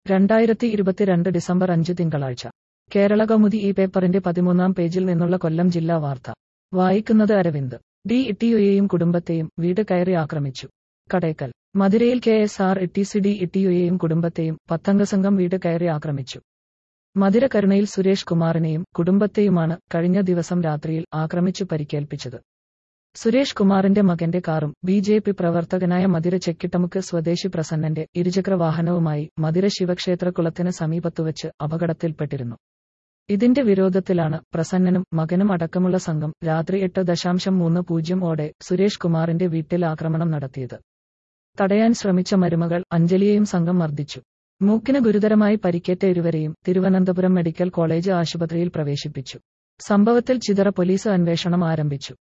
രണ്ടായിരത്തി ഇരുപത്തിരണ്ട് ഡിസംബർ അഞ്ച് തിങ്കളാഴ്ച കേരള കൗമുദി ഈ പേപ്പറിന്റെ പതിമൂന്നാം പേജിൽ നിന്നുള്ള കൊല്ലം ജില്ലാ വാർത്ത വായിക്കുന്നത് അരവിന്ദ് ഡി ഇട്ടിയുയെയും കുടുംബത്തെയും വീട് കയറി ആക്രമിച്ചു കടേക്കൽ മധുരയിൽ K S R TC D ഇട്ടിയുയെയും കുടുംബത്തെയും പത്തംഗ സംഘം വീട് കയറി ആക്രമിച്ചു മധുര കരുണയിൽ സുരേഷ് കുമാറിനെയും കുടുംബത്തെയുമാണ് കഴിഞ്ഞ ദിവസം രാത്രിയിൽ ആക്രമിച്ചു പരിക്കേൽപ്പിച്ചത് സുരേഷ് കുമാറിന്റെ മകന്റെ കാറും ബി ജെ പി പ്രവർത്തകനായ മധുര ചെക്കിട്ടമുക്ക് സ്വദേശി പ്രസന്നന്റെ ഇരുചക്ര വാഹനവുമായി മധുര ശിവക്ഷേത്രക്കുളത്തിന് സമീപത്തുവച്ച് അപകടത്തിൽപ്പെട്ടിരുന്നു ഇതിന്റെ വിരോധത്തിലാണ് പ്രസന്നനും മകനും അടക്കമുള്ള സംഘം രാത്രി എട്ട് ദശാംശം മൂന്ന് പൂജ്യം ഓടെ സുരേഷ് കുമാറിന്റെ വീട്ടിൽ ആക്രമണം നടത്തിയത് തടയാൻ ശ്രമിച്ച മരുമകൾ അഞ്ജലിയെയും സംഘം മർദ്ദിച്ചു മൂക്കിന് ഗുരുതരമായി പരിക്കേറ്റ ഇരുവരെയും തിരുവനന്തപുരം മെഡിക്കൽ കോളേജ് ആശുപത്രിയിൽ പ്രവേശിപ്പിച്ചു സംഭവത്തിൽ ചിതറ പോലീസ് അന്വേഷണം ആരംഭിച്ചു